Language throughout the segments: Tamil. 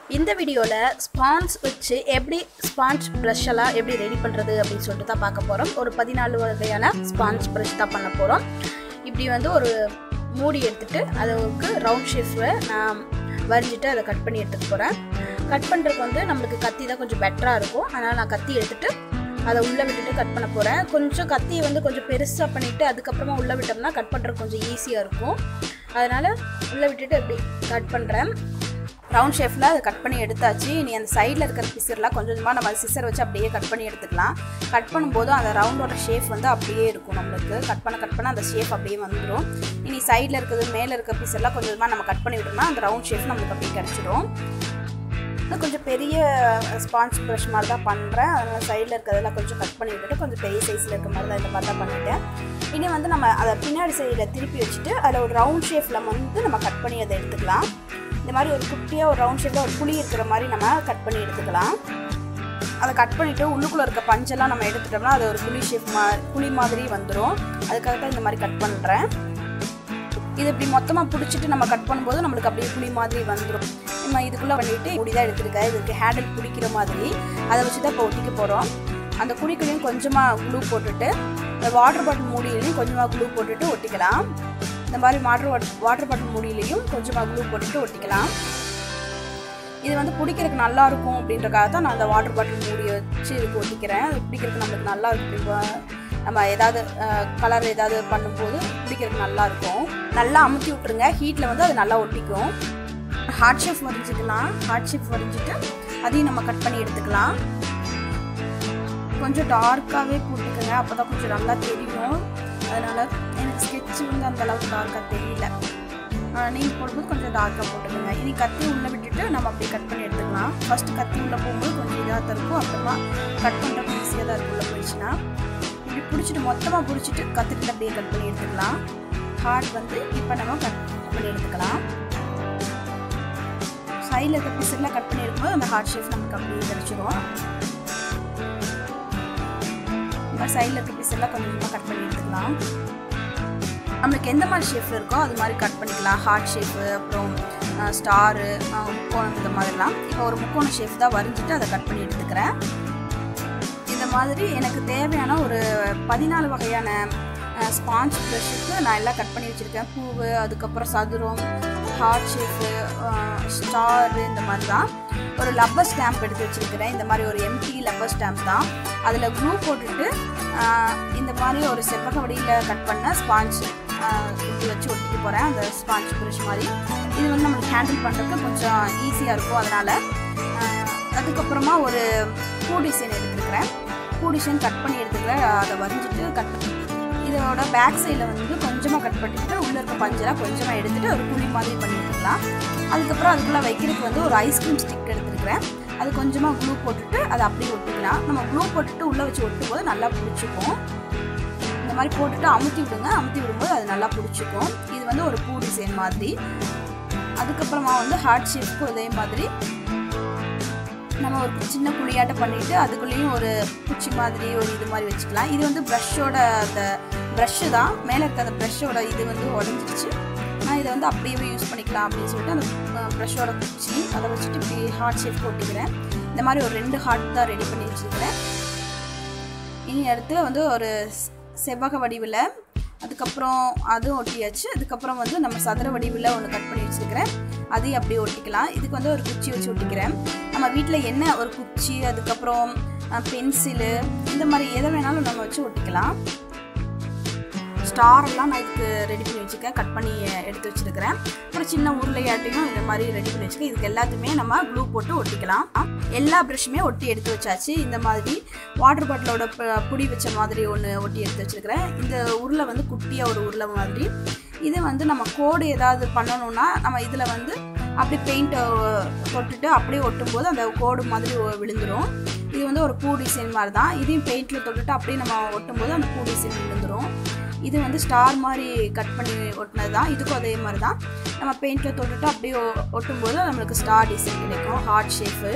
இந்த வீடியோவில் ஸ்பான்ஸ் வச்சு எப்படி ஸ்பான்ஸ் ப்ரஷ் எல்லாம் எப்படி ரெடி பண்ணுறது அப்படின்னு சொல்லிட்டு தான் பார்க்க போகிறோம் ஒரு பதினாலு வகையான ஸ்பான்ஸ் ப்ரஷ் தான் பண்ண போகிறோம் இப்படி வந்து ஒரு மூடி எடுத்துட்டு அதுக்கு ரவுண்ட் ஷேஃபில் நான் வரிஞ்சிட்டு அதை கட் பண்ணி எடுத்துக்க போகிறேன் கட் பண்ணுறதுக்கு வந்து நம்மளுக்கு கத்தி தான் கொஞ்சம் பெட்டராக இருக்கும் அதனால் நான் கத்தி எடுத்துட்டு அதை உள்ளே விட்டுட்டு கட் பண்ண போகிறேன் கொஞ்சம் கத்தியை வந்து கொஞ்சம் பெருசாக பண்ணிவிட்டு அதுக்கப்புறமா உள்ளே விட்டோம்னா கட் பண்ணுறதுக்கு கொஞ்சம் ஈஸியாக இருக்கும் அதனால் உள்ளே விட்டுட்டு இப்படி கட் பண்ணுறேன் ரவுண்ட் ஷேஃபில் அதை கட் பண்ணி எடுத்தாச்சு இனி அந்த சைடில் இருக்கிற பிசர்லாம் கொஞ்சம் கொஞ்சமாக நம்ம சிசர் வச்சு அப்படியே கட் பண்ணி எடுத்துக்கலாம் கட் பண்ணும்போது அந்த ரவுண்டோட ஷேப் வந்து அப்படியே இருக்கும் நம்மளுக்கு கட் பண்ண கட் பண்ண அந்த ஷேப் அப்படியே வந்துடும் இனி சைடில் இருக்கிறது மேலே இருக்கிற பிசர்லாம் கொஞ்சம் கொஞ்சமாக நம்ம கட் பண்ணி விட்டோம்னா அந்த ரவுண்ட் ஷேப் நம்மளுக்கு அப்படியே கிடச்சிடும் இது கொஞ்சம் பெரிய ஸ்பான்ஸ் ப்ரஷ் மாதிரி தான் பண்ணுறேன் அதனால் சைடில் இருக்கிறதெல்லாம் கொஞ்சம் கட் பண்ணி விட்டுட்டு கொஞ்சம் பெரிய சைஸில் இருக்க மாதிரி தான் இந்த மாதிரி தான் பண்ணிட்டேன் இனி வந்து நம்ம அதை பின்னாடி சைடில் திருப்பி வச்சுட்டு அதில் ஒரு ரவுண்ட் ஷேப்பில் வந்து நம்ம கட் பண்ணி அதை எடுத்துக்கலாம் இந்த மாதிரி ஒரு குட்டியாக ஒரு ரவுண்ட் ஷேப்பில் ஒரு புளி இருக்கிற மாதிரி நம்ம கட் பண்ணி எடுத்துக்கலாம் அதை கட் பண்ணிவிட்டு உள்ளுக்குள்ளே இருக்க பஞ்செல்லாம் நம்ம எடுத்துட்டோம்னா அது ஒரு புளி ஷேப் மா புளி மாதிரி வந்துடும் அதுக்காக தான் இந்த மாதிரி கட் பண்ணுறேன் இது இப்படி மொத்தமாக பிடிச்சிட்டு நம்ம கட் பண்ணும்போது நம்மளுக்கு அப்படியே புளி மாதிரி வந்துடும் நம்ம இதுக்குள்ளே பண்ணிவிட்டு முடி தான் எடுத்துருக்கேன் இதுக்கு ஹேண்டில் பிடிக்கிற மாதிரி அதை வச்சு தான் இப்போ ஒட்டிக்க போகிறோம் அந்த குழிக்குள்ளேயும் கொஞ்சமாக க்ளூ போட்டுட்டு இந்த வாட்டர் பாட்டில் மூடியிலையும் கொஞ்சமாக க்ளூ போட்டுட்டு ஒட்டிக்கலாம் இந்த மாதிரி வாட்டர் வாட்டர் பாட்டில் மூடியிலையும் கொஞ்சமாக க்ளூ போட்டுட்டு ஒட்டிக்கலாம் இது வந்து பிடிக்கிறதுக்கு நல்லா இருக்கும் அப்படின்றக்காக தான் நான் அந்த வாட்டர் பாட்டில் மூடியை வச்சு இதுக்கு ஒட்டிக்கிறேன் அது பிடிக்கிறதுக்கு நம்மளுக்கு நல்லா இருக்கும் இப்போ நம்ம ஏதாவது கலர் ஏதாவது பண்ணும்போது பிடிக்கிறதுக்கு நல்லா இருக்கும் நல்லா அமுத்தி விட்டுருங்க ஹீட்டில் வந்து அது நல்லா ஒட்டிக்கும் ஹார்ட் ஷேப் வரைஞ்சிக்கலாம் ஹார்ட் ஷேப் வரைஞ்சிட்டு அதையும் நம்ம கட் பண்ணி எடுத்துக்கலாம் கொஞ்சம் டார்க்காகவே போட்டுக்கோங்க அப்போ தான் கொஞ்சம் நல்லா தெரியும் அதனால் எனக்கு ஸ்கெட்ச் வந்து அந்த அளவுக்கு டார்க்காக தெரியல நீங்கள் போடும்போது கொஞ்சம் டார்க்காக போட்டுக்கோங்க இனி கத்தி உள்ளே விட்டுட்டு நம்ம அப்படியே கட் பண்ணி எடுத்துக்கலாம் ஃபஸ்ட்டு கத்தி உள்ளே போகும்போது கொஞ்சம் இதாக தான் இருக்கும் அப்புறமா கட் பண்ணுறது ஈஸியாக தான் இருக்கும் உள்ளே போயிடுச்சுன்னா இப்படி பிடிச்சிட்டு மொத்தமாக பிடிச்சிட்டு கத்திரிட்டு அப்படியே கட் பண்ணி எடுத்துக்கலாம் ஹார்ட் வந்து இப்போ நம்ம கட் பண்ணி எடுத்துக்கலாம் சைடில் இருக்க பீஸெல்லாம் கட் பண்ணி எடுக்கும்போது அந்த ஹார்ட் ஷேப் நமக்கு அப்படியே கிடச்சிரும் இந்த மாதிரி சைடில் இருக்க பீஸ் எல்லாம் கொஞ்சம் கொஞ்சமாக கட் பண்ணி எடுத்துக்கலாம் நம்மளுக்கு எந்த மாதிரி ஷேப்பில் இருக்கோ அது மாதிரி கட் பண்ணிக்கலாம் ஹார்ட் ஷேப்பு அப்புறம் ஸ்டாரு முக்கோணம் இந்த மாதிரிலாம் இப்போ ஒரு முக்கோண ஷேப் தான் வரைஞ்சிட்டு அதை கட் பண்ணி எடுத்துக்கிறேன் இந்த மாதிரி எனக்கு தேவையான ஒரு பதினாலு வகையான ஸ்பாஞ்ச் ப்ரஷ்ஷுக்கு நான் எல்லாம் கட் பண்ணி வச்சுருக்கேன் பூவு அதுக்கப்புறம் சதுரம் ஹார்ட் ஷேப்பு ஸ்டாரு இந்த மாதிரி தான் ஒரு லப்பர் ஸ்டாம்ப் எடுத்து வச்சுருக்கிறேன் இந்த மாதிரி ஒரு எம்டி லப்பர் ஸ்டாம்ப் தான் அதில் க்ளூ போட்டுட்டு இந்த மாதிரி ஒரு செவ்வக வடியில் கட் பண்ண ஸ்பாஞ்ச் இப்படி வச்சு ஒட்டிக்க போகிறேன் அந்த ஸ்பாஞ்ச் ப்ரஷ் மாதிரி இது வந்து நம்மளுக்கு ஹேண்டில் பண்ணுறதுக்கு கொஞ்சம் ஈஸியாக இருக்கும் அதனால் அதுக்கப்புறமா ஒரு பூ டிசைன் எடுத்துருக்கிறேன் பூ டிசைன் கட் பண்ணி எடுத்துக்கிறேன் அதை வரைஞ்சிட்டு கட் பண்ணி இதோட பேக் சைடில் வந்து கொஞ்சமாக கட் பண்ணிட்டு உள்ளே இருக்க பஞ்செல்லாம் கொஞ்சமாக எடுத்துகிட்டு ஒரு புளி மாதிரி பண்ணி எடுத்துக்கலாம் அதுக்கப்புறம் அதுக்குள்ளே வைக்கிறதுக்கு வந்து ஒரு ஐஸ்கிரீம் ஸ்டிக் எடுத்துருக்கிறேன் அது கொஞ்சமாக க்ளூ போட்டுட்டு அதை அப்படியே ஒட்டிக்கலாம் நம்ம க்ளூ போட்டுட்டு உள்ளே வச்சு ஒட்டும் போது நல்லா பிடிச்சிக்கும் இந்த மாதிரி போட்டுட்டு அமுத்தி விடுங்க அமுத்தி விடும்போது அது நல்லா பிடிச்சிக்கும் இது வந்து ஒரு பூ டிசைன் மாதிரி அதுக்கப்புறமா வந்து ஹார்ட் ஷேப்க்கும் இதே மாதிரி நம்ம ஒரு சின்ன புளியாட்ட பண்ணிவிட்டு அதுக்குள்ளேயும் ஒரு குச்சி மாதிரி ஒரு இது மாதிரி வச்சுக்கலாம் இது வந்து ப்ரஷ்ஷோட அந்த ப்ரஷ்ஷு தான் மேலே இருக்க அந்த ப்ரஷ்ஷோட இது வந்து உடஞ்சிருச்சு நான் இதை வந்து அப்படியே யூஸ் பண்ணிக்கலாம் அப்படின்னு சொல்லிட்டு அந்த ப்ரஷ்ஷோட குச்சி அதை வச்சுட்டு இப்படி ஹார்ட் ஷேப் போட்டுக்கிறேன் இந்த மாதிரி ஒரு ரெண்டு ஹார்ட் தான் ரெடி பண்ணி வச்சுருக்கிறேன் இனி அடுத்து வந்து ஒரு செவ்வக வடிவில் அதுக்கப்புறம் அதுவும் ஒட்டியாச்சு அதுக்கப்புறம் வந்து நம்ம சதுர வடிவில் ஒன்று கட் பண்ணி வச்சுருக்கிறேன் அதையும் அப்படியே ஒட்டிக்கலாம் இதுக்கு வந்து ஒரு குச்சி வச்சு ஒட்டிக்கிறேன் நம்ம வீட்டில் என்ன ஒரு குச்சி அதுக்கப்புறம் பென்சிலு இந்த மாதிரி எதை வேணாலும் நம்ம வச்சு ஒட்டிக்கலாம் ஸ்டாரெல்லாம் நான் இதுக்கு ரெடி பண்ணி வச்சுருக்கேன் கட் பண்ணி எடுத்து வச்சுருக்கிறேன் அப்புறம் சின்ன உருளையாட்டையும் இந்த மாதிரி ரெடி பண்ணி வச்சுருக்கேன் இதுக்கு எல்லாத்தையுமே நம்ம க்ளூ போட்டு ஒட்டிக்கலாம் எல்லா ப்ரஷ்ஷுமே ஒட்டி எடுத்து வச்சாச்சு இந்த மாதிரி வாட்டர் பாட்டிலோட புடி வச்ச மாதிரி ஒன்று ஒட்டி எடுத்து வச்சுருக்கிறேன் இந்த உருளை வந்து குட்டியாக ஒரு உருளை மாதிரி இது வந்து நம்ம கோடு ஏதாவது பண்ணணும்னா நம்ம இதில் வந்து அப்படி பெயிண்ட்டை தொட்டுட்டு அப்படியே ஒட்டும் போது அந்த கோடு மாதிரி விழுந்துடும் இது வந்து ஒரு பூ டிசைன் மாதிரி தான் இதையும் பெயிண்டில் தொட்டுட்டு அப்படியே நம்ம ஒட்டும் போது அந்த பூ டிசைன் விழுந்துடும் இது வந்து ஸ்டார் மாதிரி கட் பண்ணி ஒட்டினது தான் இதுக்கும் அதே மாதிரி தான் நம்ம பெயிண்டில் தொட்டுட்டு அப்படியே ஒட்டும் போது நம்மளுக்கு ஸ்டார் டிசைன் கிடைக்கும் ஹார்ட் ஷேப்பு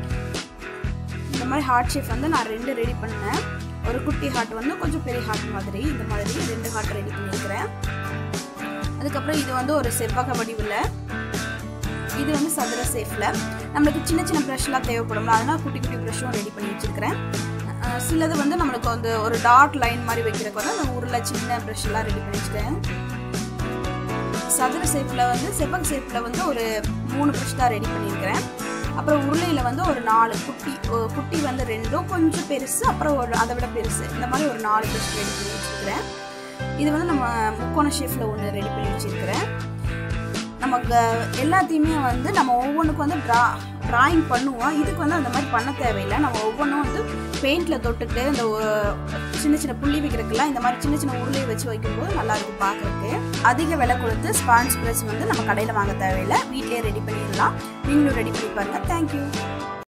இந்த மாதிரி ஹார்ட் ஷேப் வந்து நான் ரெண்டு ரெடி பண்ணேன் ஒரு குட்டி ஹார்ட் வந்து கொஞ்சம் பெரிய ஹார்ட் மாதிரி இந்த மாதிரி ரெண்டு ஹார்ட் ரெடி பண்ணியிருக்கிறேன் அதுக்கப்புறம் இது வந்து ஒரு செவ்வக வடிவில் இது வந்து சதுர சேஃபில் நம்மளுக்கு சின்ன சின்ன ப்ரஷ்லாம் தேவைப்படும்ல அதனால் குட்டி குட்டி ப்ரஷ்ஷும் ரெடி பண்ணி வச்சுருக்கிறேன் அஹ் சிலது வந்து நம்மளுக்கு வந்து ஒரு டாட் லைன் மாதிரி வைக்கிறதுக்கு வந்து அந்த உருளை சின்ன ப்ரஷ்லாம் ரெடி பண்ணி வச்சுக்கிறேன் சதுர ஷேப்பில் வந்து செவ்வக ஷேப்பில் வந்து ஒரு மூணு ப்ரஷ் தான் ரெடி பண்ணியிருக்கிறேன் அப்புறம் உருளையில் வந்து ஒரு நாலு குட்டி ஒ- குட்டி வந்து ரெண்டும் கொஞ்சம் பெருசு அப்புறம் ஒரு அதை விட பெருசு இந்த மாதிரி ஒரு நாலு ப்ரஷ் ரெடி பண்ணி வச்சுருக்கிறேன் இது வந்து நம்ம முக்கோண ஷேப்பில் ஒன்று ரெடி பண்ணி வச்சுருக்கிறேன் நமக்கு எல்லாத்தையுமே வந்து நம்ம ஒவ்வொன்றுக்கும் வந்து ட்ரா ட்ராயிங் பண்ணுவோம் இதுக்கு வந்து அந்த மாதிரி பண்ண தேவையில்லை நம்ம ஒவ்வொன்றும் வந்து பெயிண்டில் தொட்டுட்டு இந்த ஒ- சின்ன சின்ன புள்ளி வைக்கிறதுக்கெல்லாம் இந்த மாதிரி சின்ன சின்ன உருளையை வச்சு வைக்கும்போது நல்லா இருக்கும் பார்க்குறதுக்கு அதிக விலை கொடுத்து ஸ்பான்ஸ் ப்ரெஸ் வந்து நம்ம கடையில் வாங்க தேவையில்லை வீட்டிலேயே ரெடி பண்ணிடலாம் நீங்களும் ரெடி பண்ணி பாருங்கள் தேங்க்யூ